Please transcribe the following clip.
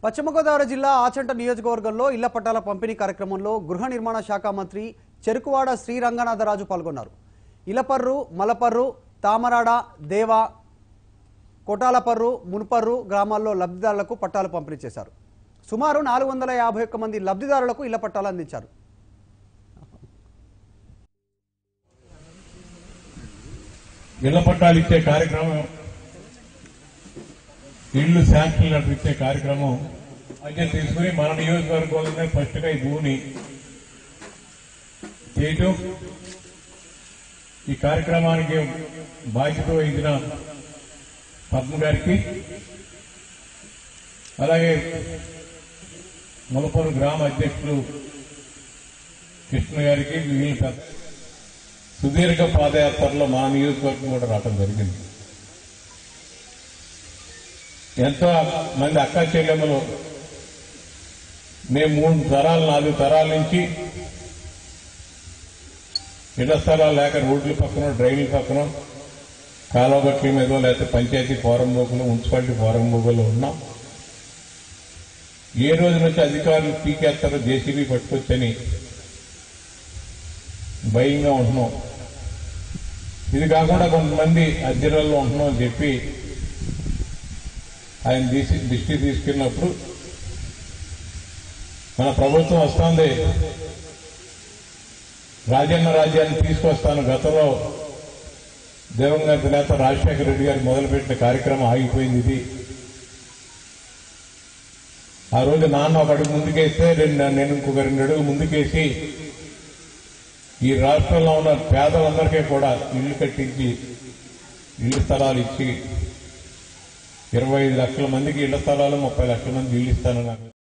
పశ్చిమ గోదావరి జిల్లా ఆచంట నియోజకవర్గంలో ఇళ్ల పట్టాల పంపిణీ కార్యక్రమంలో గృహ నిర్మాణ శాఖ మంత్రి చెరుకువాడ శ్రీరంగనాథరాజు పాల్గొన్నారు ఇలపర్రు మలపర్రు తామరాడ దేవ కొటాలపర్రు మున్పర్రు గ్రామాల్లో లబ్ధిదారులకు పట్టాలు పంపిణీ చేశారు సుమారు నాలుగు వందల యాభై ఒక్క మంది లబ్ధిదారులకు ఇళ్ల పట్టాలు అందించారు ఇళ్ల పట్టాలు ఇచ్చే కార్యక్రమం ఇళ్లు శాంక్షన్ లెటర్ ఇచ్చే కార్యక్రమం అయితే తీసుకుని మన నియోజకవర్గంలోనే ఫస్ట్ గా ఈ భూమిని చేయటం ఈ కార్యక్రమానికి బాధ్యత వహించిన పద్మ గారికి అలాగే ములపూరు గ్రామ అధ్యక్షులు కృష్ణ గారికి వీళ్ళ పెద్ద సుదీర్ఘ పాదయాత్రలో మా నియోజకవర్గం కూడా రావడం జరిగింది ఎంతో మంది అక్క చెల్లెమ్మలు మేము మూడు తరాలు నాలుగు తరాల నుంచి ఇళ్ల స్థలాలు లేక రోడ్ల పక్కన డ్రైన్ల పక్కన కాలువగట్ల మీద లేకపోతే పంచాయతీ ఫోరం బోగులు మున్సిపాలిటీ ఫోరం బోగులు ఉన్నాం ఏ రోజు నుంచి అధికారులు పీకేస్తారో జేసీబీ పట్టుకొచ్చని భయంగా ఉంటున్నాం ఇది కాకుండా కొంతమంది అద్దెలలో ఉంటున్నాం అని చెప్పి ఆయన తీసి దృష్టి తీసుకున్నప్పుడు మన ప్రభుత్వం వస్తుంది రాజన్న రాజ్యాన్ని తీసుకొస్తాను గతంలో దివంగత నేత రాజశేఖర రెడ్డి గారు మొదలుపెట్టిన కార్యక్రమం ఆగిపోయింది ఇది ఆ రోజు నాన్న ఒక అడుగు ముందుకేస్తే రెండు నేను ఇంకొక రెండు అడుగు ముందుకేసి ఈ రాష్ట్రంలో ఉన్న పేదలందరికీ కూడా ఇల్లు కట్టించి ఇళ్ల స్థలాలు ఇచ్చి ఇరవై ఐదు లక్షల మందికి ఇళ్ల స్థలాలు ముప్పై లక్షల మంది ఇల్లు ఇస్తానన్నారు